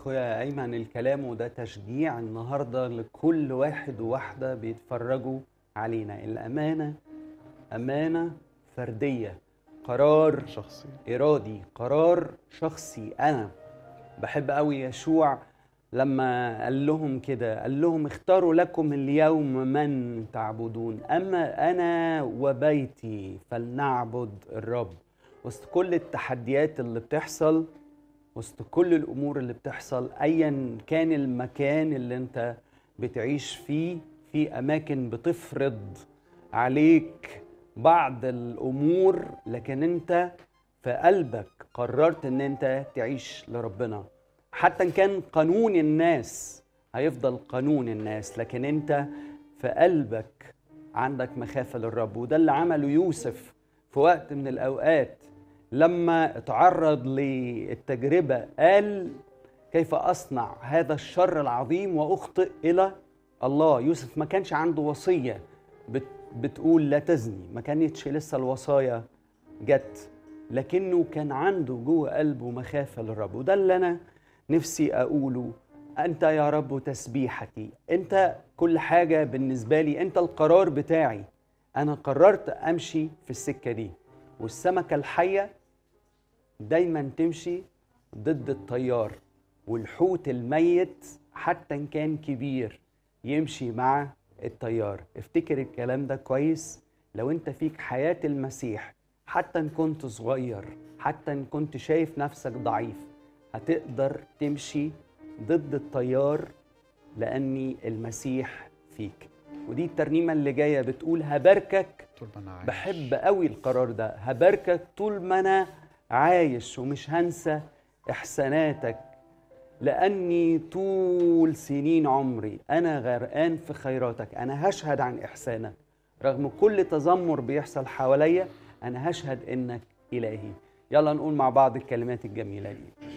اخويا ايمن الكلام وده تشجيع النهارده لكل واحد وواحده بيتفرجوا علينا الامانه امانه فرديه قرار شخصي ارادي قرار شخصي انا بحب قوي يشوع لما قال لهم كده قال لهم اختاروا لكم اليوم من تعبدون اما انا وبيتي فلنعبد الرب وسط كل التحديات اللي بتحصل وسط كل الامور اللي بتحصل ايا كان المكان اللي انت بتعيش فيه في اماكن بتفرض عليك بعض الامور لكن انت في قلبك قررت ان انت تعيش لربنا حتى ان كان قانون الناس هيفضل قانون الناس لكن انت في قلبك عندك مخافه للرب وده اللي عمله يوسف في وقت من الاوقات لما اتعرض للتجربه قال كيف اصنع هذا الشر العظيم واخطئ الى الله يوسف ما كانش عنده وصيه بت بتقول لا تزني ما كانتش لسه الوصايا جت لكنه كان عنده جوه قلبه مخافه للرب وده اللي انا نفسي اقوله انت يا رب تسبيحتي انت كل حاجه بالنسبه لي انت القرار بتاعي انا قررت امشي في السكه دي والسمكه الحيه دايما تمشي ضد التيار والحوت الميت حتى ان كان كبير يمشي مع التيار افتكر الكلام ده كويس لو انت فيك حياه المسيح حتى ان كنت صغير حتى ان كنت شايف نفسك ضعيف هتقدر تمشي ضد التيار لاني المسيح فيك ودي الترنيمه اللي جايه بتقول هباركك طول ما انا عايش بحب قوي القرار ده هباركك طول ما انا عايش ومش هنسى احساناتك لاني طول سنين عمري انا غرقان في خيراتك انا هشهد عن احسانك رغم كل تذمر بيحصل حواليا انا هشهد انك الهي يلا نقول مع بعض الكلمات الجميله دي